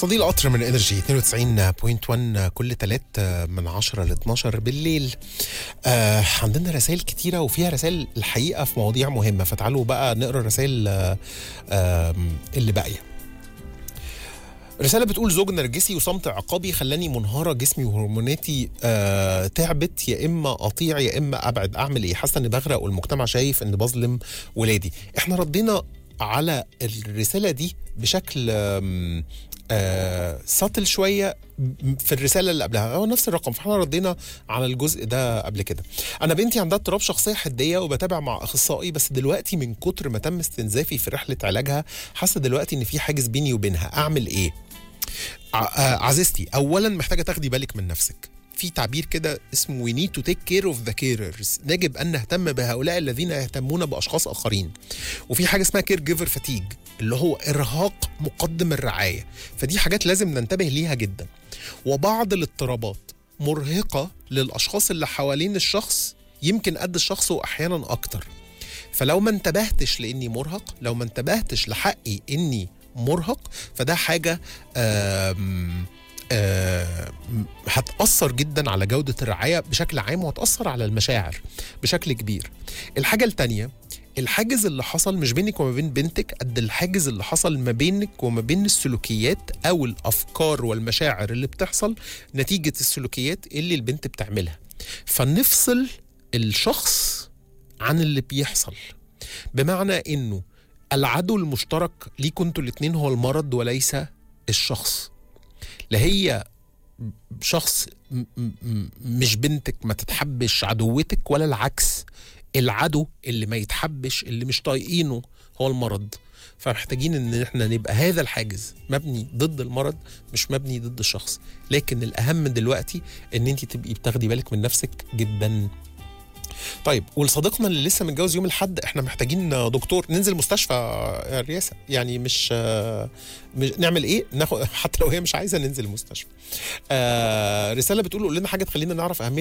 صديق القطر من انرجي 92.1 كل تلات من 10 ل 12 بالليل آه عندنا رسائل كتيره وفيها رسائل الحقيقه في مواضيع مهمه فتعالوا بقى نقرا الرسائل آه آه اللي باقيه رسالة بتقول زوج نرجسي وصمت عقابي خلاني منهارة جسمي وهرموناتي آه تعبت يا إما أطيع يا إما أبعد أعمل إيه حاسة إني بغرق والمجتمع شايف إني بظلم ولادي إحنا ردينا على الرسالة دي بشكل آم آه سطل شويه في الرساله اللي قبلها هو نفس الرقم فاحنا ردينا على الجزء ده قبل كده انا بنتي عندها اضطراب شخصيه حديه وبتابع مع اخصائي بس دلوقتي من كتر ما تم استنزافي في رحله علاجها حاسه دلوقتي ان في حاجز بيني وبينها اعمل ايه عزيزتي اولا محتاجه تاخدي بالك من نفسك في تعبير كده اسمه we need to take care of the carers يجب ان نهتم بهؤلاء الذين يهتمون باشخاص اخرين وفي حاجه اسمها كير جيفر فاتيج اللي هو ارهاق مقدم الرعايه فدي حاجات لازم ننتبه ليها جدا وبعض الاضطرابات مرهقه للاشخاص اللي حوالين الشخص يمكن قد الشخص واحيانا اكتر فلو ما انتبهتش لاني مرهق لو ما انتبهتش لحقي اني مرهق فده حاجه آم آه هتأثر جدا على جودة الرعاية بشكل عام وهتأثر على المشاعر بشكل كبير الحاجة التانية الحاجز اللي حصل مش بينك وما بين بنتك قد الحاجز اللي حصل ما بينك وما بين السلوكيات او الافكار والمشاعر اللي بتحصل نتيجه السلوكيات اللي البنت بتعملها فنفصل الشخص عن اللي بيحصل بمعنى انه العدو المشترك ليكوا انتوا الاتنين هو المرض وليس الشخص لا هي شخص مش بنتك ما تتحبش عدوتك ولا العكس العدو اللي ما يتحبش اللي مش طايقينه هو المرض فمحتاجين ان احنا نبقى هذا الحاجز مبني ضد المرض مش مبني ضد الشخص لكن الاهم دلوقتي ان انت تبقي بتاخدي بالك من نفسك جدا طيب ولصديقنا اللي لسه متجوز يوم الاحد احنا محتاجين دكتور ننزل مستشفى يا رياسه يعني مش, مش نعمل ايه ناخد حتى لو هي مش عايزه ننزل المستشفى آه رساله بتقول قول لنا حاجه تخلينا نعرف اهميه